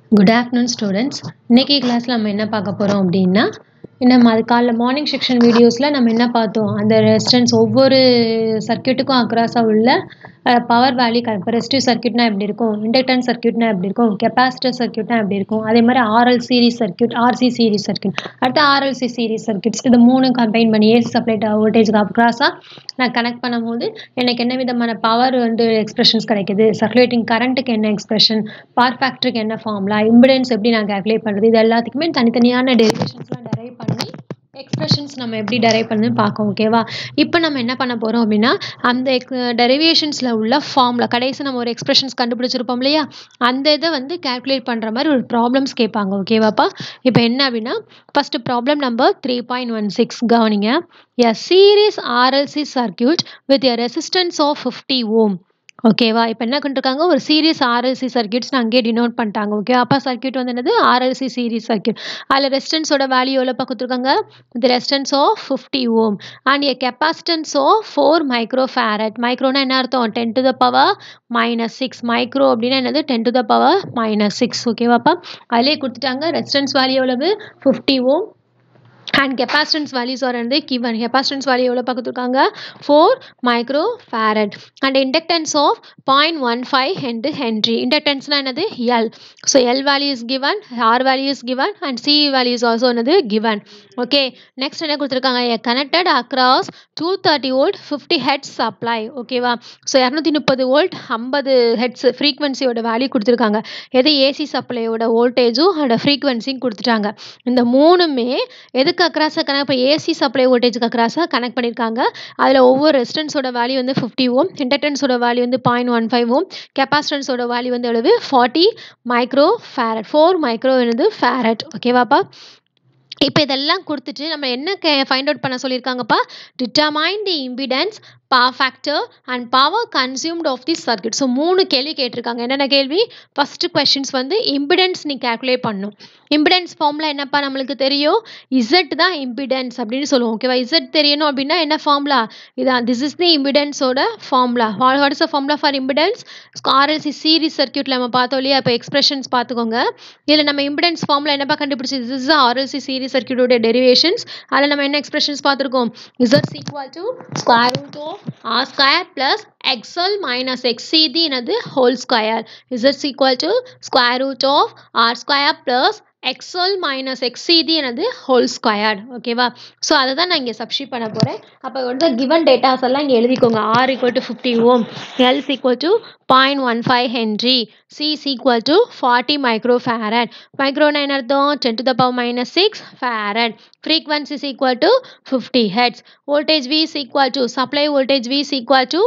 Good afternoon students இன்னைக்கு கிளாஸில் நம்ம என்ன பார்க்க போகிறோம் அப்படின்னா நம்ம அது காலைல மார்னிங் செக்ஷன் வீடியோஸில் நம்ம என்ன பார்த்தோம் அந்த ரெசிஸ்டன்ஸ் ஒவ்வொரு சர்க்கியூட்டுக்கும் அக்ராஸாக உள்ள பவர் வேல்யூ இப்போ ரெசிஸ்டிவ் சர்க்கியூட்னா எப்படி இருக்கும் இண்டக்டன்ஸ் சர்க்கியூட்னா எப்படி இருக்கும் கெப்பாசிட்டர் சர்க்கியூட்னா எப்படி இருக்கும் அதே மாதிரி RL series circuit RC series circuit அடுத்து ஆர்எல்சி சீரிஸ் சர்க்கியூட்ஸ் இது மூணும் கம்பைன் பண்ணி ஏசி சப்ளை வோல்டேஜ்க்கு அக்ராஸாக நான் கனெக்ட் பண்ணும்போது எனக்கு என்ன விதமான பவர் வந்து எக்ஸ்பிரஷன்ஸ் கிடைக்குது சர்க்குலேட்டிங் கரண்ட்டுக்கு என்ன எக்ஸ்பிரஷன் பவர் ஃபேக்டருக்கு என்ன ஃபார்முலா இம்பிடன்ஸ் எப்படி நான் கேல்குலேட் பண்ணுறது இது எல்லாத்துக்குமே தனித்தனியான டெரிவேஷன்ஸ்லாம் டெரைவ் பண்ணி எக்ஸ்பிரஷன்ஸ் நம்ம எப்படி டெரைவ் பண்ணு பார்க்கோம் ஓகேவா இப்போ நம்ம என்ன பண்ண போகிறோம் அப்படின்னா அந்த எக் டெரிவேஷன்ஸில் உள்ள ஃபார்முலா கடைசி நம்ம ஒரு எக்ஸ்பிரஷன்ஸ் கண்டுபிடிச்சிருப்போம் இல்லையா அந்த இதை வந்து கேல்குலேட் பண்ணுற மாதிரி ஒரு ப்ராப்ளம்ஸ் கேட்பாங்க ஓகேவாப்பா இப்போ என்ன அப்படின்னா first problem number three point one six கவனிங்க a series RLC circuit with a resistance of fifty ohm ஓகேவா இப்போ என்ன பண்ணிருக்காங்க ஒரு சீரியஸ் ஆர்எல்சி சர்க்கியூட்ஸ் அங்கேயே டினோட் பண்ணிட்டாங்க ஓகே அப்போ சர்க்கியூட் வந்து என்னது ஆர்எல்சி சீரிஸ் சர்க்கியூட் அதில் ரெசிஸ்டன்ஸோட வேல்யூ எவ்வளோ கொடுத்துருக்காங்க the resistance of fifty ohm and a capacitance of four micro farad மைக்ரோனா என்ன அர்த்தம் ten to the power minus six micro அப்படின்னா என்னது ten to the power minus six ஓகேவாப்பா அதிலே கொடுத்துட்டாங்க ரெசிஸ்டன்ஸ் வேல்யூ எவ்வளவு fifty ohm and capacitance values வந்து கிவன் கெப்பாசிட்டன்ஸ் வேல்யூ எவ்வளோ பார்த்துருக்காங்க four micro farad and inductance of point one five ஹென்டு ஹென்ட்ரி இண்டக்டன்ஸ்னால் என்னது L so L value is given R value is given and C value is also என்னது given okay next என்ன கொடுத்துருக்காங்க a connected across two thirty volt fifty hertz supply ஓகேவா so இரநூத்தி முப்பது volt ஐம்பது ஹெட்ஸ் ஃப்ரீக்வன்சியோட வேல்யூ கொடுத்துருக்காங்க எது AC சப்ளையோட வோல்டேஜும் அதோட ஃப்ரீக்வன்சியும் கொடுத்துட்டாங்க இந்த மூணுமே எதுக்கு அக்ராஸாக கனெக்ட் இப்போ ஏசி சப்ளை வோல்டேஜுக்கு அக்ராஸாக கனெக்ட் பண்ணியிருக்காங்க அதில் ஒவ்வொரு ரெசிஸ்டன்ஸோட வேல்யூ வந்து ஃபிஃப்டி ஓம் இண்டக்டன்ஸோட வேல்யூ வந்து பாயிண்ட் ஒன் ஃபைவ் ஓம் கெப்பாசிட்டன்ஸோட வேல்யூ வந்து எவ்வளவு forty micro farad four micro என்னது ஃபேரட் ஓகேவாப்பா இப்போ இதெல்லாம் கொடுத்துட்டு நம்ம என்ன கே ஃபைண்ட் அவுட் பண்ண சொல்லியிருக்காங்கப்பா determine the impedance power factor and power consumed of the circuit so மூணு கேள்வி கேட்டிருக்காங்க என்னென்ன கேள்வி ஃபஸ்ட்டு கொஷின்ஸ் வந்து இம்பிடன்ஸ் நீ கேல்குலேட் பண்ணும் இம்பிடன்ஸ் ஃபார்முலா என்னப்பா நம்மளுக்கு தெரியும் இசட் தான் இம்பிடன்ஸ் அப்படின்னு சொல்லுவோம் ஓகேவா இசட் தெரியணும் அப்படின்னா என்ன ஃபார்முலா இதான் திஸ் இஸ் தி இம்பிடன்ஸோட formula what is the formula for impedance RLC series சர்க்கியூட்டில் நம்ம பார்த்தோம் இல்லையா இப்போ எக்ஸ்பிரஷன்ஸ் பார்த்துக்கோங்க இதில் நம்ம இம்பிடன்ஸ் ஃபார்முலா என்னப்பா கண்டுபிடிச்சி திஸ் இஸ் ஆர்எல்சி சீரிஸ் சர்க்கியூட்டோட டெரிவேஷன்ஸ் அதில் நம்ம என்ன எக்ஸ்பிரஷன்ஸ் பார்த்துருக்கோம் Z equal to square root of r square plus xl minus xcd என்னது whole square is this equal to square root of r square plus xl minus xcd என்னது whole squared ஓகேவா so அதை தான் நான் இங்கே substitute பண்ண போகிறேன் அப்போ வந்து கிவன் டேட்டாஸ் எல்லாம் இங்கே எழுதிக்கோங்க R equal to fifty ohm L equal to point one five henry C is equal to forty micro farad மைக்ரோனா என்ன அர்த்தம் ten to the power minus six farad frequency is equal to 50 hertz voltage v is equal to supply voltage v is equal to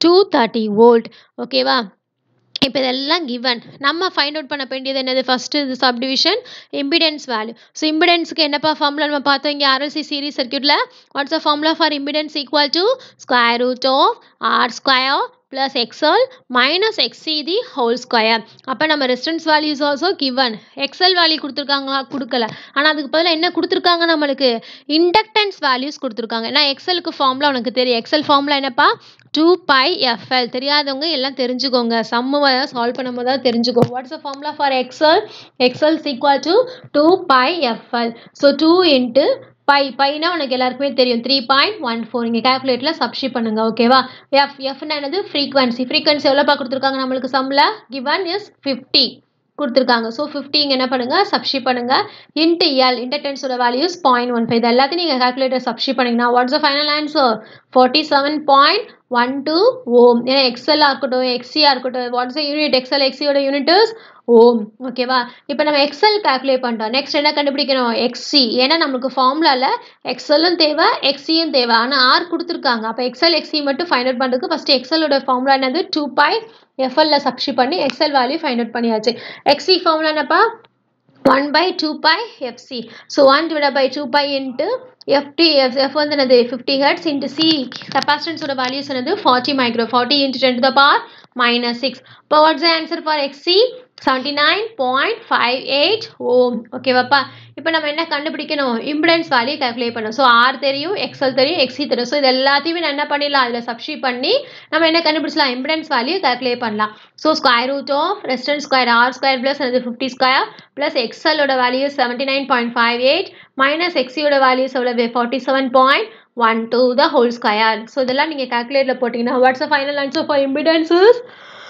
230 volt ஓகேவா இப்போ இதெல்லாம் given நம்ம find out பண்ண வேண்டியது என்னது ஃபஸ்ட்டு இது சப்டிவிஷன் இம்பிடன்ஸ் வேல்யூ ஸோ இம்பிடன்ஸுக்கு என்னப்பா ஃபார்முலா நம்ம பார்த்தோம் இங்கே ஆர்எல்சி சீரிஸ் சர்க்கியூட்டில் what's a formula for impedance equal to square root of R square plus xl minus xc the whole square அப்போ நம்ம resistance values also given XL value கொடுத்துருக்காங்களா கொடுக்கல ஆனால் அதுக்கு பதிலாக என்ன கொடுத்துருக்காங்க நம்மளுக்கு இண்டக்டன்ஸ் வேல்யூஸ் கொடுத்துருக்காங்க ஏன்னா எக்ஸலுக்கு ஃபார்முலா உனக்கு தெரியும் எக்ஸல் ஃபார்முலா என்னப்பா டூ பை எஃப்எல் தெரியாதவங்க எல்லாம் தெரிஞ்சுக்கோங்க சம்முவை சால்வ் பண்ணும்போது தான் தெரிஞ்சுக்கோங்க what's a formula for XL XL equal to two pi FL so two into pi பைனா உனக்கு எல்லாருக்குமே தெரியும் த்ரீ பாயிண்ட் ஒன் ஃபோர் இங்கே கேல்குலேட்டில் சப்ஸ்டியூட் பண்ணுங்க ஓகேவா எஃப் எஃப்னா என்னது ஃப்ரீக்வன்சி ஃப்ரீக்வன்சி எவ்வளோப்பா கொடுத்துருக்காங்க நம்மளுக்கு சம்மில் கிவன் இஸ் ஃபிஃப்டி கொடுத்துருக்காங்க ஸோ ஃபிஃப்டி இங்கே என்ன பண்ணுங்கள் சப்ஸ்டியூட் பண்ணுங்கள் இன்ட்டு எல் இன்டர்டென்ஸோட வேல்யூஸ் பாயிண்ட் ஒன் ஃபைவ் இது எல்லாத்தையும் நீங்கள் கேல்குலேட்டர் சப்ஸ்டியூட் பண்ணிங்கன்னா what's the final answer forty seven point one two ohm ஏன்னா எக்ஸ்எல்லாக இருக்கட்டும் எக்ஸியாக இருக்கட்டும் வாட்ஸ் யூனிட் எக்ஸ்எல் எக்ஸியோட யூனிட் இஸ் ஓம் ஓகேவா இப்போ நம்ம எக்ஸல் கால்குலேட் பண்ணிட்டோம் நெக்ஸ்ட் என்ன கண்டுபிடிக்கணும் எக்ஸி ஏன்னா நமக்கு ஃபார்முலாவில் எக்ஸலும் தேவை எக்ஸியும் தேவை ஆனால் ஆர் கொடுத்துருக்காங்க அப்போ எக்ஸல் எக்ஸி மட்டும் ஃபைண்ட் அவுட் பண்ணுறதுக்கு ஃபஸ்ட்டு எக்ஸலோட ஃபார்முலா என்னது டூ பை எஃப்எல்ல சப்ஸ்டி பண்ணி எக்ஸல் வேல்யூ ஃபைண்ட் அவுட் பண்ணியாச்சு எக்ஸி ஃபார்முலா என்னப்பா one by two pi FC so one divide by two pi into FT F F வந்து என்னது ஃபிஃப்டி ஹெட்ஸ் இன்ட்டு சி கெப்பாசிட்டன்ஸோட வேல்யூஸ் என்னது forty micro forty into ten to the power minus six இப்போ what's answer for XC seventy nine point five eight ohm ஓகேவாப்பா இப்போ நம்ம என்ன கண்டுபிடிக்கணும் இம்பிடன்ஸ் வேல்யூ கால்குலேட் பண்ணணும் ஸோ ஆர் தெரியும் எக்ஸ்எல் தெரியும் எக்ஸி தெரியும் ஸோ இது எல்லாத்தையுமே நான் என்ன பண்ணிடலாம் அதில் சப்ஸ்டியூட் பண்ணி நம்ம என்ன கண்டுபிடிச்சலாம் இம்பிடன்ஸ் வேல்யூ கால்குலேட் பண்ணலாம் so square root of resistance square R square plus அது ஃபிஃப்டி ஸ்கொயர் ப்ளஸ் எக்ஸ்எல்லோட value seventy nine point five eight minus எக்ஸியோட வேல்யூஸ் எவ்வளவு forty seven point one two the whole square so இதெல்லாம் நீங்கள் கால்குலேட்டில் போட்டிங்கன்னா what's a final answer for impedances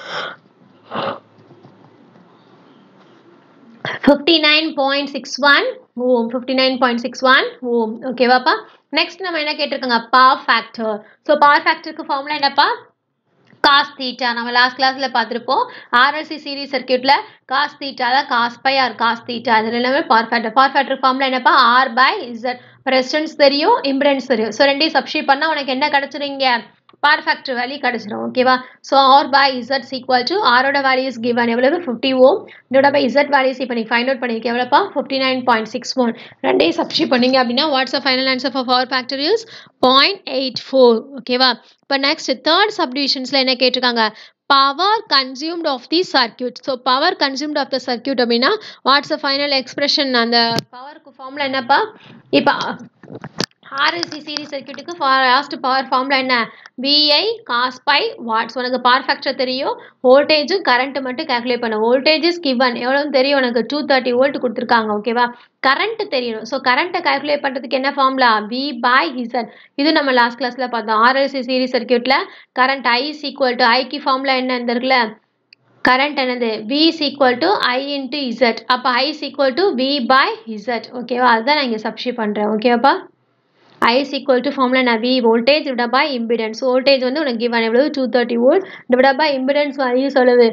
fifty nine point six one ohm fifty nine point six one ohm ஓகேவாப்பா next நம்ம என்ன கேட்டிருக்கோங்க பவர் ஃபேக்டர் ஸோ பவர் ஃபேக்டருக்கு formula என்னப்பா காஸ் தீட்டா நம்ம லாஸ்ட் கிளாஸில் பார்த்துருப்போம் ஆர்எல்சி சீரிஸ் சர்க்கியூட்டில் காஸ் தீட்டா தான் cos phi R cos theta அதில் எல்லாமே power factor power factor formula என்னப்பா ஆர் பை இசட் ரெசிஸ்டன்ஸ் தெரியும் இம்பிடன்ஸ் தெரியும் ஸோ ரெண்டையும் சப்ஸ்டியூட் பண்ணால் உனக்கு என்ன கிடச்சிருங்க பவர் ஃபேக்டர் வேல்யூ கிடச்சிரும் ஓகேவா so R by Z equal to ஆரோட வேல்யூஸ் கிவன் எவ்வளவு ஃபிஃப்டி ஓம் இதோட பை இசட் வேல்யூஸ் இப்போ நீ ஃபைண்ட் அவுட் பண்ணியிருக்க எவ்வளோப்பா fifty nine point six one ரெண்டையும் சப்ஸ்டியூட் பண்ணீங்க அப்படின்னா what's a final answer for power factor is point eight four ஓகேவா இப்போ நெக்ஸ்ட் தேர்ட் சப்டிவிஷன்ஸில் என்ன கேட்டிருக்காங்க power consumed of the circuit so power consumed of the circuit அப்படின்னா வாட்ஸ் அ ஃபைனல் எக்ஸ்பிரஷன் அந்த பவருக்கு ஃபார்முலா என்னப்பா இப்போ ஆர்எல்சி சீரிஸ் சர்க்கியூட்டுக்கு லாஸ்ட் பவர் ஃபார்முலா என்ன விஐ காஸ் பை வாட்ஸ் உனக்கு பவர் ஃபேக்டர் தெரியும் வோல்டேஜும் கரண்ட்டு மட்டும் கால்குலேட் பண்ண வோல்டேஜ் இஸ் கிவன் எவ்வளோன்னு தெரியும் உனக்கு டூ தேர்ட்டி வோல்ட் கொடுத்துருக்காங்க ஓகேவா கரண்ட் தெரியணும் ஸோ கரண்ட்டை கால்குலேட் பண்ணுறதுக்கு என்ன ஃபார்முலா வி பை இசட் இது நம்ம லாஸ்ட் கிளாஸில் பார்த்தோம் ஆர்எல்சி சீரிஸ் சர்க்கியூட்டில் current I is equal to ஐக்கு ஃபார்முலா என்ன இருக்குல்ல கரண்ட் என்னது v is equal to i into z அப்போ i is equal to v by z ஓகேவா அதுதான் நான் இங்கே சப்ஸ்டியூட் பண்ணுறேன் ஓகேவாப்பா i is equal to formula நான் v voltage divided by impedance voltage வந்து உனக்கு given எவ்வளவு 230 volt divided by impedance value எவ்வளவு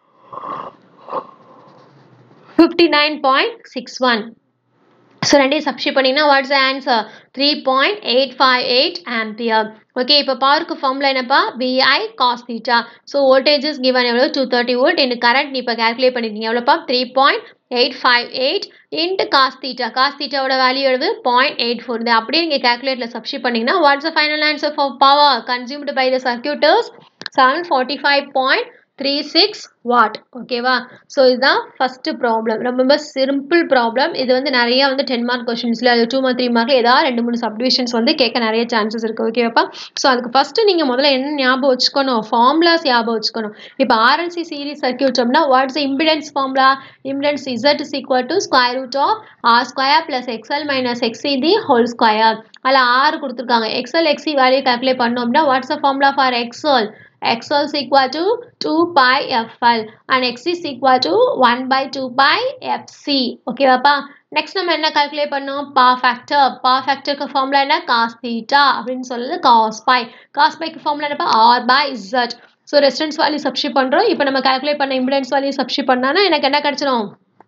59.61 ஸோ ரெண்டையும் சப்ஸ்டியூட் பண்ணிங்கன்னா what's answer three point eight five eight ampere okay இப்போ பவருக்கு ஃபார்முலா என்னப்பா VI cos theta so voltages given எவ்வளோ டூ தேர்ட்டி வோல்ட் எனக்கு கரண்ட் நீ இப்போ கால்குலேட் பண்ணிருக்கீங்க எவ்வளோப்பா three point eight five eight into cos theta காஸ் தீட்டாவோட வேல்யூ எவ்வளவு பாயிண்ட் எயிட் ஃபோர் இது அப்படியே நீங்கள் கால்குலேட்டில் சப்ஸ்டியூட் பண்ணிங்கன்னா what's a final answer for power consumed by the circuit is seven forty five point three six watt ஓகேவா ஸோ இதுதான் ஃபஸ்ட்டு ப்ராப்ளம் ரொம்ப ரொம்ப சிம்பிள் ப்ராப்ளம் இது வந்து நிறைய வந்து டென் மார்க் கொஷின்ஸில் அது டூ மார்க் த்ரீ மார்க்கில் ஏதாவது ரெண்டு மூணு சப்டிவிஷன்ஸ் வந்து கேட்க நிறைய சான்சஸ் இருக்குது ஓகேவாப்பா ஸோ அதுக்கு ஃபஸ்ட்டு நீங்கள் முதல்ல என்ன ஞாபகம் வச்சுக்கணும் ஃபார்முலாஸ் ஞாபகம் வச்சுக்கணும் இப்போ ஆர்எல்சி சீரிஸ் சர்க்கியூட் அப்படின்னா what's impedance formula impedance Z is equal to square root of R square plus XL minus XC the whole square அதில் ஆறு கொடுத்துருக்காங்க எக்ஸ்எல் எக்ஸி வேல்யூ கால்குலேட் பண்ணோம் அப்படின்னா what's a formula for XL xl is equal to 2 pi fl and x is equal to 1 by 2 pi fc ஓகேவாப்பா next நம்ம என்ன calculate பண்ணோம் power factor power ஃபேக்டருக்கு ஃபார்முலா என்ன காஸ் தீட்டா அப்படின்னு சொல்லுது காஸ் பை காஸ் பைக்கு ஃபார்முலா என்னப்பா R by Z so resistance value substitute பண்ணுறோம் இப்போ நம்ம கால்குலேட் பண்ண இம்பிடன்ஸ் வேல்யூ சப்ஸ்டியூட் பண்ணானா எனக்கு என்ன கிடச்சிரும்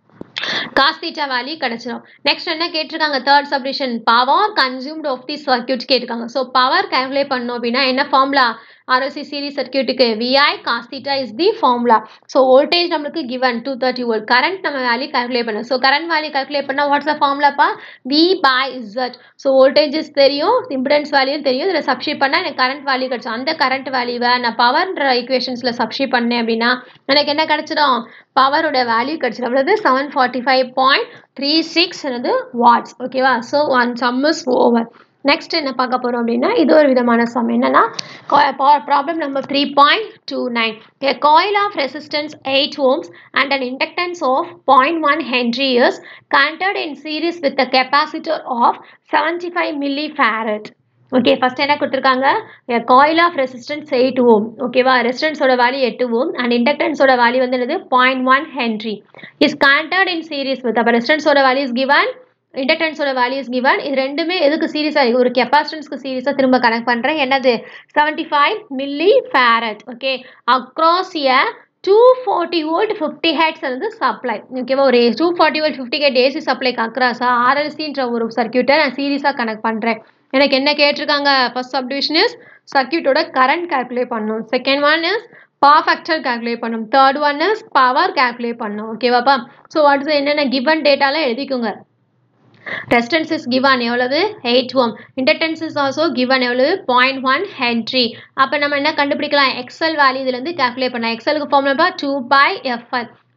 காஸ் தீட்டா வேல்யூ கிடைச்சிரும் நெக்ஸ்ட் என்ன கேட்டிருக்காங்க third subdivision power consumed of the circuit கேட்டிருக்காங்க ஸோ பவர் கால்குலேட் பண்ணோம் அப்படின்னா என்ன ஃபார்முலா RLC சீரிஸ் சர்க்கியூட்டுக்கு VI cos theta is the formula. So voltage நம்மளுக்கு given two thirty volt current நம்ம வேல்யூ கால்குலேட் பண்ணோம் ஸோ கரண்ட் வேல்யூ கால்குலேட் பண்ணால் what's a ஃபார்முலாப்பா V by Z so voltages தெரியும் இம்பிடன்ஸ் வேல்யூ தெரியும் இதில் substitute பண்ணால் எனக்கு கரண்ட் வேல்யூ கிடச்சிடும் அந்த கரண்ட் வேல்யூவை நான் பவர்ன்ற ஈக்குவேஷன்ஸில் சப்ஸ்டியூட் பண்ணேன் அப்படின்னா எனக்கு என்ன கிடச்சிடும் பவரோட வேல்யூ கிடச்சிடும் அவ்வளவு seven forty five point three six watts ஓகேவா so one sum is over next என்ன பார்க்க போகிறோம் அப்படின்னா இது ஒரு விதமான சம் என்னன்னா problem number three point two nine a coil of resistance 8 ohms and an inductance of 0.1 henry is connected in series with a capacitor of 75 millifarad okay first என்ன கொடுத்துருக்காங்க coil of resistance eight ohm ஓகேவா ரெசிஸ்டன்ஸோட value எட்டு ஓம் and இண்டக்டன்ஸோட value வந்து என்னது point one henry is connected in series with அப்போ ரெசிஸ்டன்ஸோட value is given இண்டக்டன்ஸோட வேல்யூஸ் கிவன் இது ரெண்டுமே எதுக்கு சீரியஸாக ஒரு கெப்பாசிட்டன்ஸ்க்கு சீரியஸாக திரும்ப கனெக்ட் பண்ணுறேன் என்னது seventy five millifarad okay across a two forty volt fifty hertz வந்து சப்ளை ஓகேவா ஒரு டூ ஃபார்ட்டி வோல்ட் ஃபிஃப்டி ஹெட் ஏசி சப்ளைக்கு அக்ராஸாக ஆர்எல்சின்ற ஒரு சர்க்கியூட்டை நான் சீரியஸாக கனெக்ட் பண்ணுறேன் எனக்கு என்ன கேட்டிருக்காங்க ஃபர்ஸ்ட் சப்டிவிஷன் இஸ் சர்க்கியூட்டோட கரண்ட் கால்குலேட் பண்ணணும் second one is power factor calculate பண்ணணும் third one is power calculate பண்ணணும் ஓகேவாப்பா ஸோ வாட்ஸ் என்னென்ன கிவன் டேட்டாலாம் எழுதிக்கோங்க resistance is given எவ்வளவு 8 ohm inductance is also given எவ்வளவு 0.1 henry அப்ப நம்ம என்ன கண்டுபிடிக்கலாம் XL வேல்யூ இதுல இருந்து கால்குலேட் பண்ணலாம் XL க்கு formula 2 by FL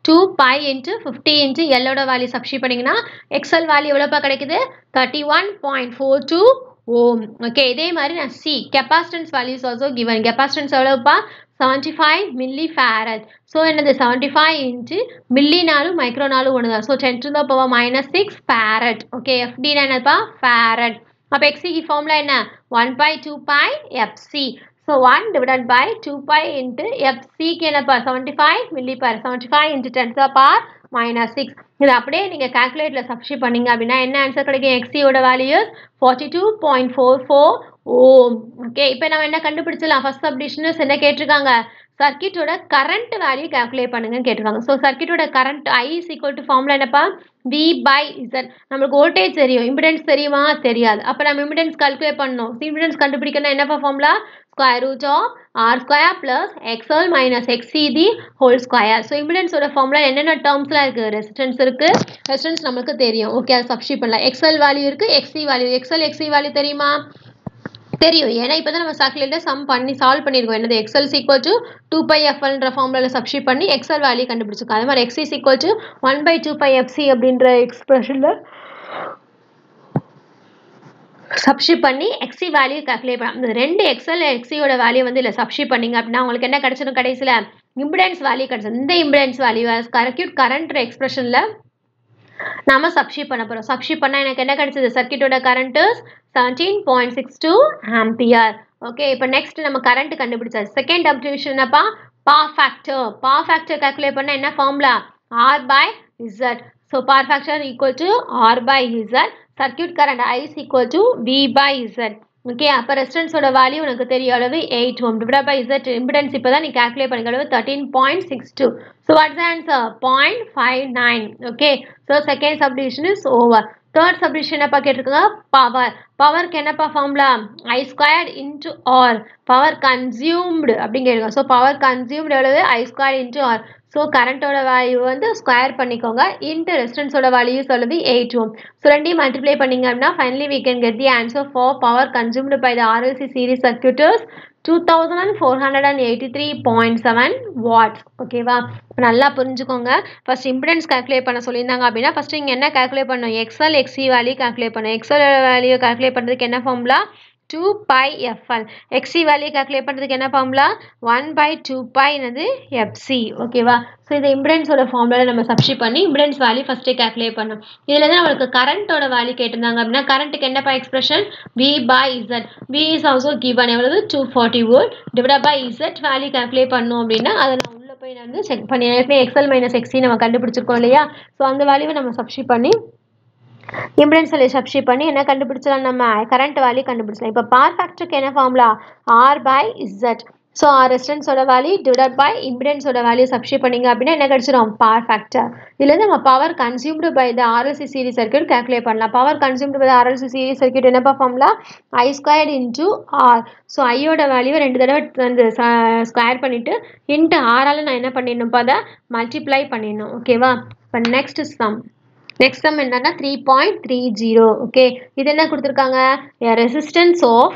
two pi into fifty into எல்லோட வேல்யூ சப்ஸ்டியூட் பண்ணிங்கன்னா எக்ஸல் வேல்யூ எவ்வளோப்பா கிடைக்குது thirty one point four two ohm okay இதே மாதிரி நான் C capacitance values also given capacitance எவ்வளோப்பா seventy five millifarad so என்னது செவன்ட்டி ஃபைவ் இன்ட்டு மில்லினாலும் மைக்ரோனாலும் ஒன்று தான் so ten to the power minus six farad okay எஃப்டினா என்னப்பா ஃபேரட் அப்போ எக்ஸிக்கு ஃபார்முலா என்ன one by two pi FC so one divided by two pi into எஃப்சிக்கு என்னப்பா seventy five milli per seventy five into ten to the power minus six இது அப்படியே நீங்கள் கால்குலேட்டில் சப்ஸ்டியூட் பண்ணீங்க அப்படின்னா என்ன ஆன்சர் கிடைக்கும் எக்ஸியோட values forty two point four four ohm okay இப்போ நம்ம என்ன கண்டுபிடிச்சலாம் ஃபர்ஸ்ட் சப்டிஷனஸ் என்ன கேட்டிருக்காங்க சர்க்கியூட்டோட கரண்ட் வேல்யூ கால்குலேட் பண்ணுங்கன்னு கேட்டிருக்காங்க ஸோ சர்க்கியூட்டோட current I is equal to formula என்னப்பா வி பை இசட் நம்மளுக்கு வோல்டேஜ் தெரியும் இம்பிடன்ஸ் தெரியுமா தெரியாது அப்போ நம்ம இம்பிடன்ஸ் கால்குலேட் பண்ணணும் இம்பிடன்ஸ் கண்டுபிடிக்கணும் என்னப்பா formula square root of R square plus XL minus XC the whole square so இம்பிடன்ஸோட ஃபார்முலா என்னென்ன டேர்ம்ஸ்லாம் இருக்குது ரெசிஸ்டன்ஸ் இருக்குது ரெசிஸ்டன்ஸ் நமக்கு தெரியும் ஓகே அதை சப்ஸ்டியூட் பண்ணலாம் எக்ஸ்எல் வேல்யூ இருக்குது XC value XL XC value தெரியுமா தெரியும் ஏன்னா இப்போ தான் நம்ம சர்க்குலேட்டில் சம் பண்ணி சால்வ் பண்ணியிருக்கோம் என்னது XL equal to two pi எஃப்எல்ன்ற ஃபார்முலாவில் சப்ஸ்டியூட் பண்ணி எக்ஸல் வேல்யூ கண்டுபிடிச்சிருக்கோம் அதே மாதிரி XC equal to one by two pi FC அப்படின்ற எக்ஸ்பிரஷனில் சப்ஸ்டியூட் பண்ணி எக்ஸி வேல்யூ கால்குலேட் பண்ணலாம் இந்த ரெண்டு எக்ஸல் எக்ஸியோட வேல்யூ வந்து இல்லை சப்ஸ்டியூட் பண்ணிங்க அப்படின்னா உங்களுக்கு என்ன கிடைச்சிடும் கடைசியில் இம்பிடன்ஸ் வேல்யூ கிடைச்சது இந்த இம்பிடன்ஸ் வேல்யூ கரக்யூட் கரண்ட் எக்ஸ்பிரஷனில் நாம சப்ஸ்டியூட் பண்ண போகிறோம் சப்ஸ்டியூட் பண்ணால் எனக்கு என்ன கிடைச்சது சர்க்கியூட்டோட current seventeen point six two ampere okay இப்போ நெக்ஸ்ட் நம்ம கரண்ட் கண்டுபிடிச்சாச்சு செகண்ட் அப்டிவிஷன் என்னப்பா power factor power factor calculate பண்ண என்ன formula R by Z so power factor equal to R by Z circuit current I is equal to V by Z okay அப்போ ரெசிஸ்டன்ஸோட value உனக்கு தெரிய அளவு eight Om divide by Z impedance இப்போ தான் நீ கால்குலேட் பண்ணிக்க அளவு thirteen point six two so what's answer point five nine okay so second subdivision is over third subdivision என்னப்பா கேட்டிருக்காங்க பவர் பவருக்கு என்னப்பா formula I squared into R power consumed அப்படிங்கிறீங்க ஸோ பவர் கன்சியூம்டு எவ்வளவு I square into R so கரண்ட்டோட value வந்து square பண்ணிக்கோங்க into ரெசிஸ்டன்ஸோட வேல்யூ சொல்லுது எயிட் ஓம் ஸோ ரெண்டையும் மல்டிப்ளை பண்ணிங்க அப்படின்னா finally we can get the answer for power consumed by the RLC series circuits two thousand and four hundred and eighty three point seven watts ஓகேவா நல்லா புரிஞ்சுக்கோங்க first impedance calculate பண்ண சொல்லியிருந்தாங்க அப்படின்னா first இங்கே என்ன கால்குலேட் பண்ணணும் எக்ஸ்எல் எக்ஸி வேல்யூ கால்குலேட் பண்ணணும் எக்ஸ்எல் வேல்யூ கால்குலேட் பண்ணுறதுக்கு என்ன formula two pi FL XC value calculate பண்ணுறதுக்கு என்ன ஃபார்முலா ஒன் பை டூ பைனது எஃப்சி ஓகேவா ஸோ இந்த இம்பிடன்ஸோட ஃபார்முலாவில் நம்ம சப்ஸ்டியூட் பண்ணி இம்பிடன்ஸ் வேல்யூ ஃபஸ்ட்டே கால்குலேட் பண்ணோம் இதில் தான் நம்மளுக்கு கரண்ட்டோட வேல்யூ கேட்டிருந்தாங்க அப்படின்னா கரண்ட்டுக்கு என்னப்பா expression V by Z V is also given எவ்வளவு two forty volt divide by Z value calculate பண்ணோம் அப்படின்னா அதை நான் உள்ளே போய் நான் வந்து செக் பண்ணி ஏற்கனவே எக்ஸல் மைனஸ் எக்ஸி நம்ம கண்டுபிடிச்சிருக்கோம் இல்லையா ஸோ அந்த வேல்யூவை நம்ம சப்ஸ்டியூட் பண்ணி இம்பிடன்ஸ் வேல்யூ சப்ஸ்டியூட் பண்ணி என்ன கண்டுபிடிச்சலாம் நம்ம கரண்ட் வேல்யூ கண்டுபிடிச்சலாம் இப்போ பார் ஃபேக்டருக்கு என்ன formula R by Z so R ரெசிஸ்டன்ஸோட வேல்யூ டிவைட் பை இம்பிடன்ஸோட வேல்யூ சப்ஸ்டியூட் பண்ணிங்க அப்படின்னா என்ன கிடச்சிரும் பவர் ஃபேக்டர் இதில் நம்ம power consumed by the RLC series circuit calculate பண்ணலாம் power consumed by RLC series circuit என்னப்பா formula I squared into R so ஐயோட வேல்யூ ரெண்டு தடவை அந்த ஸ்கொயர் பண்ணிவிட்டு இன்ட்டு ஆரால் நான் என்ன பண்ணிடணும்ப்பா அதை மல்டிப்ளை பண்ணிடணும் ஓகேவா இப்போ நெக்ஸ்ட் சம் நெக்ஸ்ட் சம் என்னன்னா three point three zero okay இது என்ன கொடுத்துருக்காங்க resistance of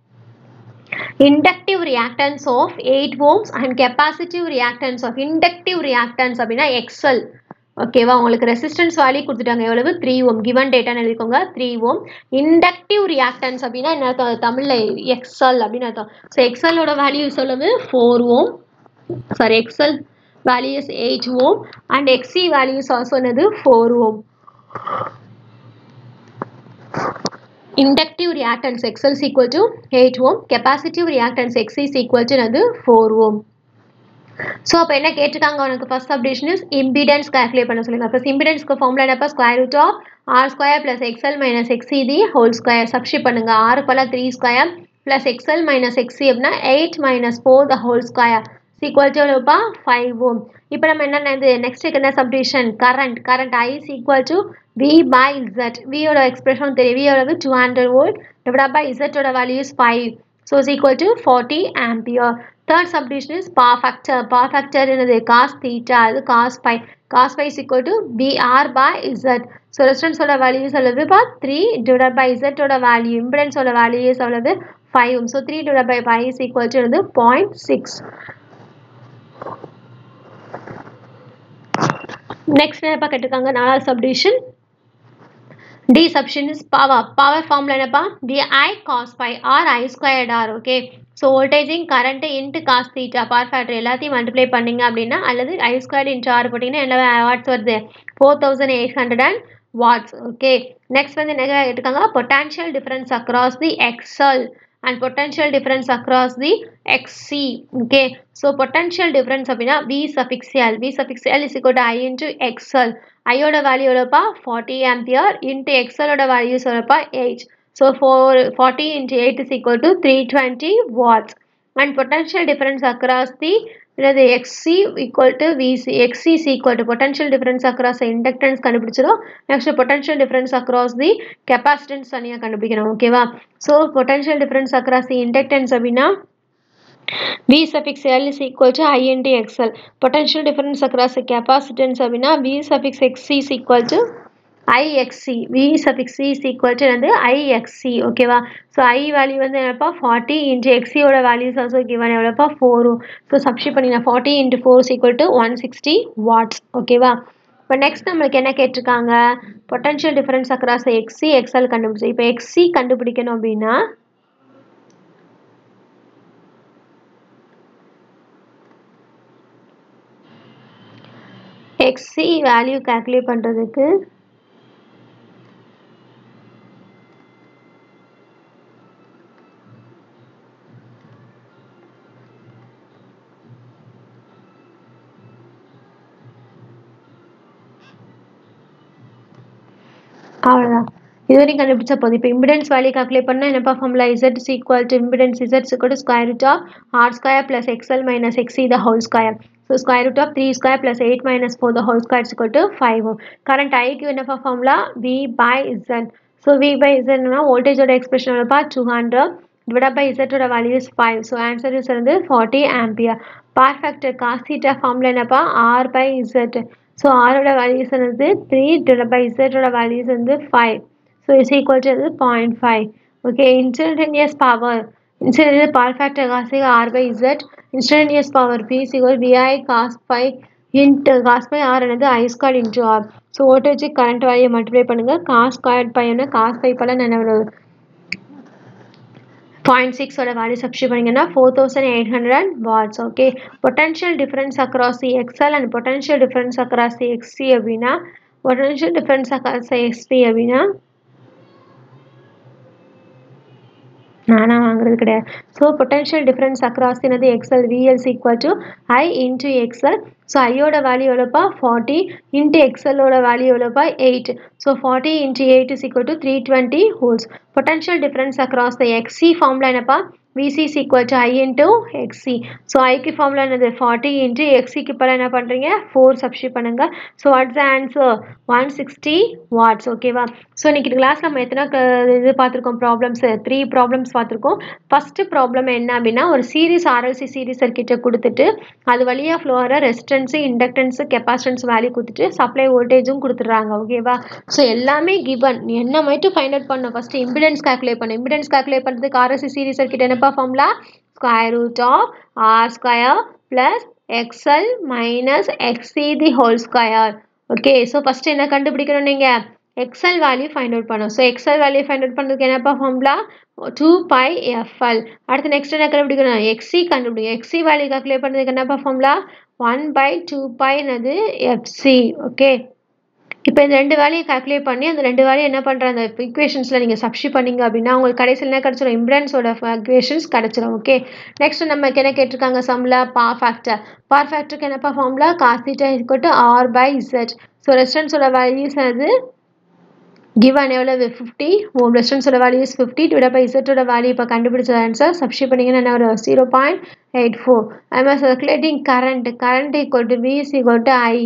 inductive reactance of 8 ohms and capacitive reactance of inductive reactance அப்படின்னா XL ஓகேவா உங்களுக்கு ரெசிஸ்டன்ஸ் வேல்யூ கொடுத்துட்டாங்க எவ்வளவு த்ரீ ஓம் கிவன் டேட்டான்னு எழுதிக்கோங்க த்ரீ ஓம் இண்டக்டிவ் ரியாக்டன்ஸ் அப்படின்னா என்ன அர்த்தம் தமிழில் எக்ஸல் அப்படின்னு அர்த்தம் ஸோ எக்ஸலோட வேல்யூ சொல்லுது four ohm sorry XL value is eight ohm and XC values also என்னது four ohm inductive reactance XL is equal to 8 ohm capacitive reactance XC is equal to என்னது 4 ohm ஸோ அப்போ என்ன கேட்டிருக்காங்க உனக்கு first subdivision is impedance calculate பண்ண சொல்லுங்க first இம்பிடன்ஸ்க்கு formula என்னப்பா square root of R square plus XL minus XC the whole square substitute பண்ணுங்க ஆறு பல three square plus XL minus XC அப்படின்னா eight minus four the whole square equal to எவ்வளோப்பா five ohm இப்போ நம்ம என்ன இது நெக்ஸ்ட் என்ன subdivision current current I is equal to V by Z வியோட எக்ஸ்பிரஷன் தெரியும் வியோட two hundred volt divide by இசட்டோட value is five so is equal to forty ampere third subdivision is power factor power factor என்னது cos theta அது cos phi cos phi is equal to PR by Z so ரெஸ்டன்ஸோட values எவ்வளவு பா three divide by இசட்டோட value இம்பிடன்ஸோட values எவ்வளவு five so three divide by five is equal to என்னது point six next என்னப்பா கேட்டிருக்காங்க நாலாவது subdivision D subsection is power power ஃபார்ம்ல என்னப்பா D I cos phi or I squared R okay so வோல்டேஜிங் current into cos theta power factor எல்லாத்தையும் multiply பண்ணிங்க அப்படின்னா அல்லது ஐ ஸ்கொயர்ட் இன்ட்டு ஆர் போட்டிங்கன்னா என்ன வாட்ஸ் வருது four thousand eight hundred and watts okay next வந்து என்ன கேட்டிருக்காங்க potential difference across the XL and potential difference across the xc okay so potential difference அப்படின்னா v suffix l v suffix l is equal to i into xl i ஓட value எவ்வளோப்பா forty ampere into எக்ஸலோட values எவ்வளோப்பா eight so four forty into eight is equal to three twenty watts and potential difference across the என்னது XC equal to VC XC is equal to potential difference across inductance கண்டுபிடிச்சிடும் next potential difference across the capacitance தனியாக கண்டுபிடிக்கணும் ஓகேவா so potential difference across the inductance அப்படின்னா V suffix L is equal to I into XL. Potential difference across the capacitance அப்படின்னா V suffix XC is equal to IXC. V suffix C is equal to வந்து IXC. ஓகேவா so I value வந்து என்னப்பா forty into எக்ஸியோட values also given எவ்வளோப்பா ஃபோரும் so substitute பண்ணிங்கன்னா forty into four is equal to one sixty watts ஓகேவா இப்போ நெக்ஸ்ட் நம்மளுக்கு என்ன கேட்டிருக்காங்க potential difference across XC XL கண்டுபிடிச்சு இப்போ எக்ஸி கண்டுபிடிக்கணும் அப்படின்னா எக்ஸி வேல்யூ கால்குலேட் பண்ணுறதுக்கு அவ்வளோதான் இது வரைக்கும் கண்டுபிடிச்சா போதும் இப்போ இம்பிடன்ஸ் வேல்யூ கால்குலேட் பண்ணால் என்னப்பா formula Z is equal to impedance Z equal to square root of R square plus XL minus XC the whole square so square root of three square plus eight minus four the whole square equal to five current ஐக்கு என்னப்பா formula V by Z so V by இசட்னா வோல்டேஜோட expression எவ்வளோப்பா two hundred divided by z ஓட value is 5 so answer is வந்து 40 ampere power factor cos theta formula என்னப்பா r by z so r ஓட values வந்து 3 divided by z ஓட values வந்து 5 so is equal to 0.5 okay instantaneous power instantaneous power factor cos r by z instantaneous power p is equal vi cos pi into cos phi or என்னது I square into R so voltage current value multiply பண்ணுங்கள் cos square phi என்ன cos phi பல என்ன point சிக்ஸோட value substitute பண்ணிங்கன்னா four thousand eight hundred watts okay potential difference across the XL and potential difference across the XC அப்படின்னா potential difference across XP அப்படின்னா நானாக வாங்குறது கிடையாது ஸோ பொட்டன்ஷியல் டிஃபரன்ஸ் அக்ராஸ் என்னது XL VL is equal to I into XL so ஐயோட value எவ்வளோப்பா forty into எக்ஸ்எல்லோட value எவ்வளோப்பா eight so forty into eight is equal to three twenty volts potential difference across the XC formula என்னப்பா VC is equal to I into XC so ஐக்கு formula என்னது forty into எக்ஸிக்கு இப்போ என்ன பண்ணுறீங்க four substitute பண்ணுங்க so what's answer one sixty watts ஓகேவா so இன்னைக்கு கிளாஸ் நம்ம எத்தனை இது பார்த்துருக்கோம் ப்ராப்ளம்ஸ் த்ரீ ப்ராப்ளம்ஸ் பார்த்துருக்கோம் ஃபஸ்ட்டு ப்ராப்ளம் என்ன அப்படின்னா ஒரு சீரிஸ் ஆர்எல்சி சீரிஸ் சர்க்கிட்டை கொடுத்துட்டு அது வழியாக ஃப்ளோ ஆகிற ரெசிஸ்டன்ஸு இண்டக்டன்ஸு கெப்பாசிட்டன்ஸ் வேல்யூ கொடுத்துட்டு சப்ளை வோல்டேஜும் கொடுத்துட்றாங்க ஓகேவா ஸோ எல்லாமே கிவன் என்ன மட்டும் ஃபைண்ட் அவுட் பண்ணணும் ஃபஸ்ட்டு இம்பிடன்ஸ் கால்குலேட் பண்ணணும் இம்பிடன்ஸ் கால்குலேட் பண்ணுறதுக்கு ஆர்எல்சி சீரிஸ் சர்க்கிட் என்னப்பா formula square root of R square plus XL minus XC the whole square okay so first என்ன கண்டுபிடிக்கணும் நீங்கள் எக்ஸல் வேல்யூ ஃபைண்ட் அவுட் பண்ணணும் so XL value find out பண்ணுறதுக்கு என்னப்பா formula two pi FL அடுத்து next என்ன கண்டுபிடிக்கணும் எக்ஸி கண்டுபிடிக்கும் எக்ஸி வேல்யூ கால்குலேட் பண்ணுறதுக்கு என்னப்பா ஃபார்முலா ஒன் பை டூ பைனது எஃப்சி ஓகே இப்போ இந்த ரெண்டு வேலையை கால்குலேட் பண்ணி அந்த ரெண்டு வேலையை என்ன பண்ணுற அந்த இக்குவேஷன்ஸில் நீங்கள் சப்ஸ்டி பண்ணீங்க அப்படின்னா உங்களுக்கு கடைசியில் என்ன கிடச்சிரும் இம்பிடன்ஸோட இக்குவேஷன்ஸ் கிடச்சிரும் ஓகே நெக்ஸ்ட் நமக்கு என்ன கேட்டிருக்காங்க சம்ல பா ஃபேக்டர் பார் ஃபேக்டருக்கு என்னப்பா formula cos theta is equal to R by Z so ரெஸ்டன்ஸோட வேல்யூஸ் அது கிவன் எவ்வளவு ஃபிஃப்டி ஓம் ரெஸ்டன்ஸோட வேல்யூஸ் ஃபிஃப்டி டிவைட் பை இசட்டோட வேல்யூ இப்போ கண்டுபிடிச்ச ஆன்சர் சப்ஸ்டி பண்ணிங்கன்னா என்ன ஒரு ஜீரோ பாயிண்ட் எயிட் ஃபோர் அதுமாதிரி circulating current current equal to V is equal to I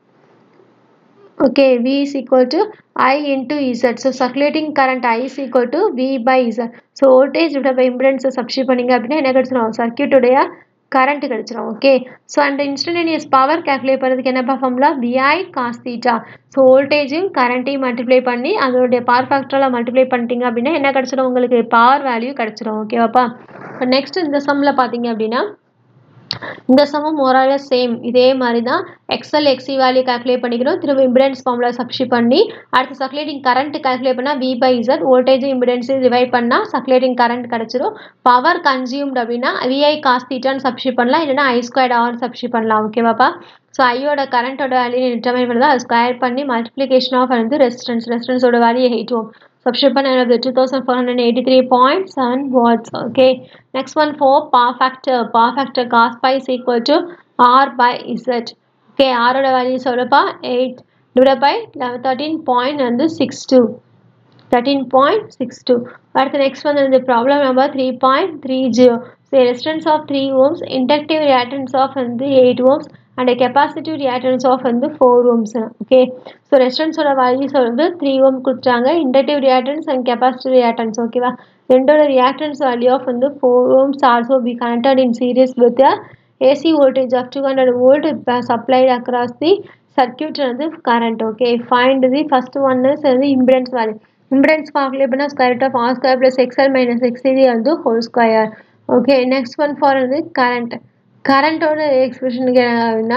okay v is equal to i into z so circulating current i is equal to v by z so voltage divided by impedance substitute பண்ணீங்க அப்படின்னா என்ன கிடைச்சிரும் circuit உடைய current கிடைச்சிரும் okay so and instantaneous power calculate பண்ணுறதுக்கு என்னப்பா formula VI cos theta so வோல்டேஜும் கரண்ட்டையும் மல்டிப்ளை பண்ணி அதோடைய பவர் ஃபேக்டரால் மல்டிப்ளை பண்ணிட்டீங்க அப்படின்னா என்ன கிடச்சிடும் உங்களுக்கு பவர் வேல்யூ கிடச்சிரும் ஓகேவாப்பா இப்போ நெக்ஸ்ட் இந்த சம்மில் பார்த்தீங்க அப்படின்னா இந்த சமம் மோரால சேம் இதே மாதிரி தான் எக்ஸல் எக்ஸி வேல்யூ கால்குலேட் பண்ணிக்கிறோம் திரும்ப இம்பிடன்ஸ் ஃபார்முலா சப்ஸ்டியூட் பண்ணி அடுத்து சர்க்குலேட்டிங் கரண்ட் கால்குலேட் பண்ணால் V by Z voltage impedance divide பண்ணால் சர்க்குலேட்டிங் கரண்ட் கிடச்சிரும் பவர் கன்சியூம்ட் அப்படின்னா விஐ காஸ் தீட்டான்னு சப்ஸ்டியூட் பண்ணலாம் இல்லைன்னா ஐ ஸ்கொயர்ட் ஆர் சப்ஸ்டியூட் பண்ணலாம் ஓகேவாப்பா ஸோ ஐயோட கரண்ட்டோட வேல்யூ டிட்டர்மைன் பண்ணி அதை ஸ்கொயர் பண்ணி மல்டிப்ளிகேஷன் ஆஃப் வந்து ரெசிஸ்டன்ஸ் ரெசிஸ்டன்ஸோட வேல்யூ எயிட் ஓம் substitute பண்ண two thousand four hundred eighty three point seven watts okay next one four power factor power factor cos phi is equal to R by Z okay ஆரோட value சொல்லப்பா eight divide by eleven thirteen point வந்து six two thirteen point six two அடுத்து next வந்து இந்த problem number three point three zero so resistance of three ohms inductive reactance of வந்து eight ohms and capacitive reactance of வந்து four ohms okay so ரெசிஸ்டன்ஸோட values வந்து three ohm கொடுத்துட்டாங்க inductive reactance and capacitive reactance ஓகேவா ரெண்டோட reactance value of வந்து four ohms also be connected in series with AC voltage of 200 volt supplied across the circuit வந்து current okay find the first one is வந்து impedance value impedance calculate பண்ணா square root of r square plus xl minus xc வந்து whole square okay next one for வந்து current current ஓட expression என்ன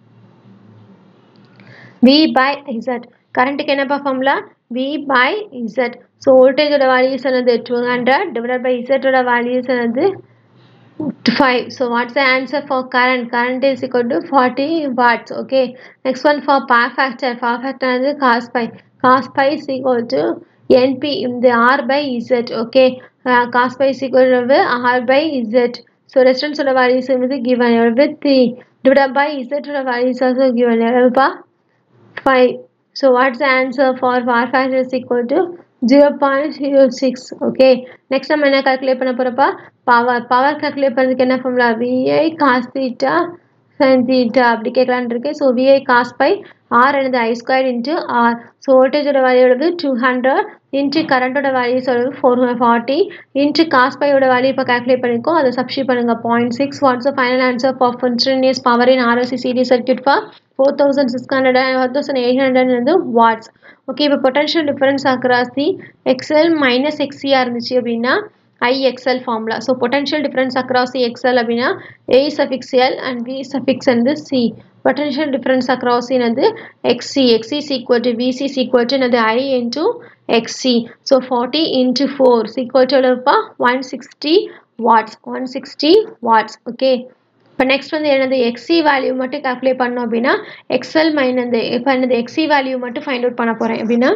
V by Z கரண்ட்டுக்கு என்னப்பா formula V by Z so வோல்டேஜோட values என்னது two hundred divide by இசட்டோட values என்னது 5 so what's the answer for current current is equal to 40 watts okay next one for power factor power factor is cos pi cos pi is equal to np in the r by z okay uh, cos pi is equal to r by z so resistance of the values is given with 3 divided by z of the values also given 5 so what's the answer for power factor is equal to zero point zero six okay next நம்ம என்ன calculate பண்ண போகிறப்பா power power calculate பண்ணுறதுக்கு என்ன formula VI cos theta sine theta அப்படி கேட்கலான் இருக்கு so VI cos phi or எனது I square into R so வோல்டேஜோட வேல்யூ டூ ஹண்ட்ரட் இன்ட்டு கரண்ட்டோட வேல்யூ சொல்லுது ஃபோர் ஃபார்ட்டி இன்ட்டு காஸ் பையோட வேல்யூ இப்போ கால்குலேட் பண்ணிக்கோ அதை சப்ஸ்டியூட் பண்ணுங்கள் point six watts final answer for continuous power in RSC series circuit for four thousand six hundred and four thousand eight hundred வந்து watts okay இப்போ potential difference across the XL minus எக்ஸியாக இருந்துச்சு அப்படின்னா IXL formula so potential difference across the XL அப்படின்னா a suffix L and V suffix வந்து C potential difference across வந்து XC XC is equal to VC is equal to another I into XC. So 40 into 4 is equal to 160 watts. 160 watts. Okay. இப்போ next வந்து என்னது XC value மட்டும் calculate பண்ணோம் அப்படின்னா XL minus இப்போ என்னது XC value மட்டும் ஃபைண்ட் அவுட் பண்ண போகிறேன் அப்படின்னா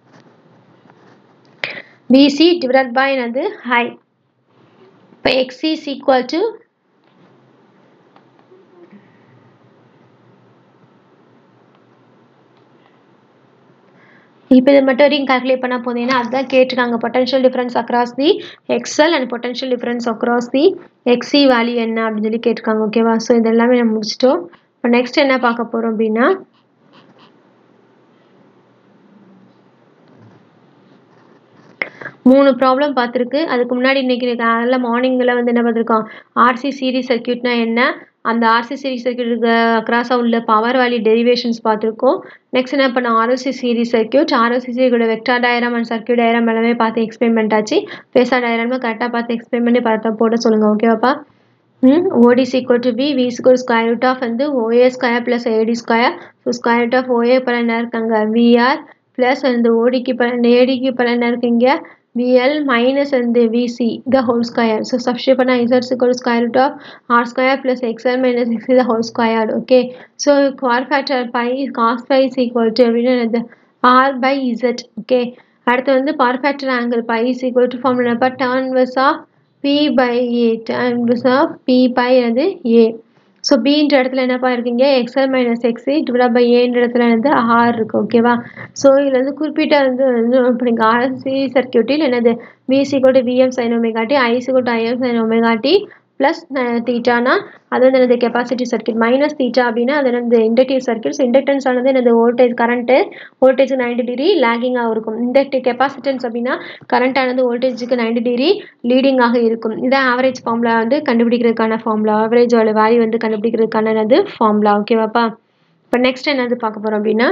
பிசி டிவைட் பை என்னது ஹை இப்போ எக்ஸி இஸ் ஈக்குவல் டு இப்போ இது மட்டும் வரைக்கும் கால்குலேட் பண்ண போதீங்கன்னா அதுதான் கேட்டிருக்காங்க potential difference across the XL and potential difference across the XC value என்ன அப்படின்னு சொல்லி கேட்டிருக்காங்க ஓகேவா ஸோ இது எல்லாமே நம்ம முடிச்சிட்டோம் இப்போ நெக்ஸ்ட் என்ன பார்க்க போகிறோம் அப்படின்னா மூணு ப்ராப்ளம் பார்த்துருக்கு அதுக்கு முன்னாடி இன்னைக்கு காலையில் மார்னிங்கில் வந்து என்ன பார்த்துருக்கோம் ஆர்சி சீரிஸ் சர்க்கியூட்னா என்ன அந்த ஆர்சி சீரிஸ் சர்க்கியூட்டுக்கு அக்ராஸாக உள்ள பவர் வேல்யூ டெரிவேஷன்ஸ் பார்த்துருக்கோம் நெக்ஸ்ட் என்ன பண்ண ஆர்ஓசி சீரிஸ் சர்க்கியூட் ஆர்ஓசி சீரியோட vector diagram and circuit diagram எல்லாமே பார்த்து எக்ஸ்பிளைன் பண்ணிட்டாச்சு பேசா டயரமே கரெக்டாக பார்த்து எக்ஸ்பிளைன் பண்ணி பார்த்தா போட சொல்லுங்கள் ஓகேவாப்பா ம் ஓடி equal to b v equal square root of வந்து OA square plus AD square so square root of OA பல என்ன இருக்காங்க விஆர் ப்ளஸ் வந்து ஓடிக்கு பல ஏடிக்கு பல என்ன இருக்குங்க VL minus and the VC the whole square so substitute பண்ணா z is equal to square root of r square plus xl minus x the whole square okay so quarter factor pi cos pi is equal to அப்படின்னா r by z okay அடுத்து வந்து power factor angle pi is equal to formula per tan inverse of p by a tan inverse of p by அது a so பின்ற இடத்துல என்னப்பா இருக்கீங்க XL minus XC divide by ஏன்ற இடத்துல வந்து ஆர் இருக்குது ஓகேவா ஸோ இதில் வந்து குறிப்பிட்ட வந்து வந்து இப்போ நீங்கள் ஆர்சி சர்க்கியூட்டில் என்னது VC equal to VM sine omega t IC equal to IM sine omega t plus தீட்டானா அது வந்து எனது கெப்பாசிட்டி சர்க்கியூட் மைனஸ் தீட்டா அப்படின்னா அது வந்து இண்டக்டிவ் சர்க்கியூட் இண்டக்டன்ஸ் ஆனது எனது voltage current voltage ninety degree லேகிங்காக இருக்கும் இண்டக்டிவ் கெப்பாசிட்டன்ஸ் அப்படின்னா கரண்ட் ஆனது வோல்டேஜுக்கு நைன்டி டிகிரி லீடிங்காக இருக்கும் இதான் ஆவரேஜ் ஃபார்முலா வந்து கண்டுபிடிக்கிறதுக்கான ஃபார்முலா ஆவரேஜோட வேல்யூ வந்து கண்டுபிடிக்கிறதுக்கான என்னது ஃபார்முலா ஓகேவாப்பா இப்போ நெக்ஸ்ட் என்னது பார்க்க போகிறோம் அப்படின்னா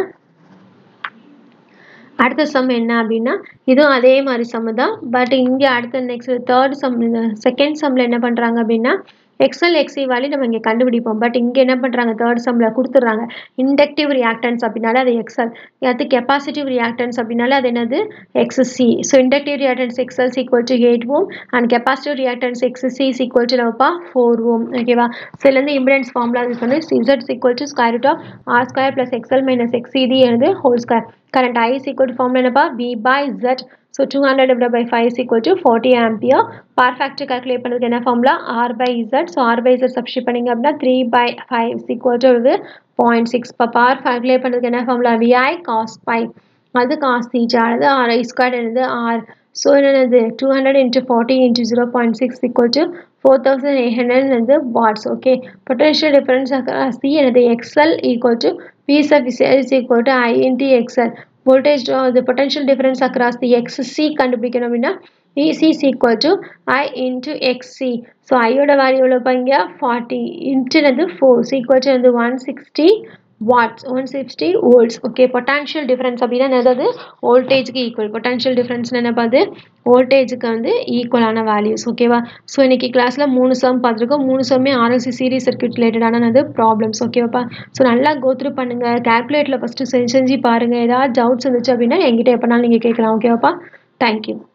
அடுத்த சம் என்ன அப்படின்னா இதுவும் அதே மாதிரி சம் தான் பட் இங்கே அடுத்த நெக்ஸ்ட் தேர்ட் சம் செகண்ட் சம்மில் என்ன பண்ணுறாங்க அப்படின்னா எக்ஸ்எல் எக்ஸி வேல்யூ நம்ம இங்கே கண்டுபிடிப்போம் பட் இங்கே என்ன பண்ணுறாங்க தேர்ட் சம்மில் கொடுத்துட்றாங்க இண்டக்டிவ் ரியாக்டன்ஸ் அப்படின்னாலே அது எக்ஸ்எல் அது கெப்பாசிட்டிவ் ரியாக்டன்ஸ் அப்படின்னாலே அது என்னது XC so inductive reactance XL equal to eight ohm and capacitive reactance XC equal to நம்மப்பா ஃபோர் ஓம் ஓகேவா ஸோ இதுலேருந்து இம்பிடன்ஸ் ஃபார்முலா யூஸ் பண்ணி Z equal to square root of R square plus XL minus XC எனது whole square current I is equal to formula என்னப்பா V by Z so two hundred divide by five is equal to forty ampere power factor calculate பண்ணுறதுக்கு என்ன formula R by Z so R by Z substitute பண்ணிங்க அப்படின்னா three by five is equal to இது point six இப்போ power calculate பண்ணுறதுக்கு என்ன formula VI cos phi அது cos theta அது ஆர் ஐ ஸ்கொயர் என்னது ஆர் ஸோ என்னது two hundred into forty into zero point six equal to four thousand eight hundred வந்து watts okay potential difference C எனது XL equal to B sub is equal to I into XL voltage the potential difference across the xc கண்டுபிடிக்கணும் அப்படின்னா EC is equal to I into XC. So I ஓட value எவ்வளோ இங்கே forty இன்ட்டுனது four so equal to வந்து one sixty watts one sixty volts okay potential difference அப்படின்னா என்னது வோல்டேஜுக்கு equal potential difference என்ன பார்த்து வோல்டேஜுக்கு வந்து ஈக்குவலான வேல்யூஸ் ஓகேவா ஸோ இன்னைக்கு கிளாஸில் மூணு சம் பார்த்துருக்கோம் மூணு சம்மே ஆர்எல்சி சீரிஸ் சர்க்கியூட் ரிலேட்டடானது ப்ராப்ளம்ஸ் ஓகேவாப்பா ஸோ நல்லா கோத்ரூ பண்ணுங்கள் கேல்குலேட்டில் ஃபஸ்ட்டு செஞ்சு செஞ்சு பாருங்கள் ஏதாவது டவுட்ஸ் இருந்துச்சு அப்படின்னா என்கிட்ட எப்போனாலும் நீங்கள் கேட்கலாம் ஓகேவாப்பா தேங்க்யூ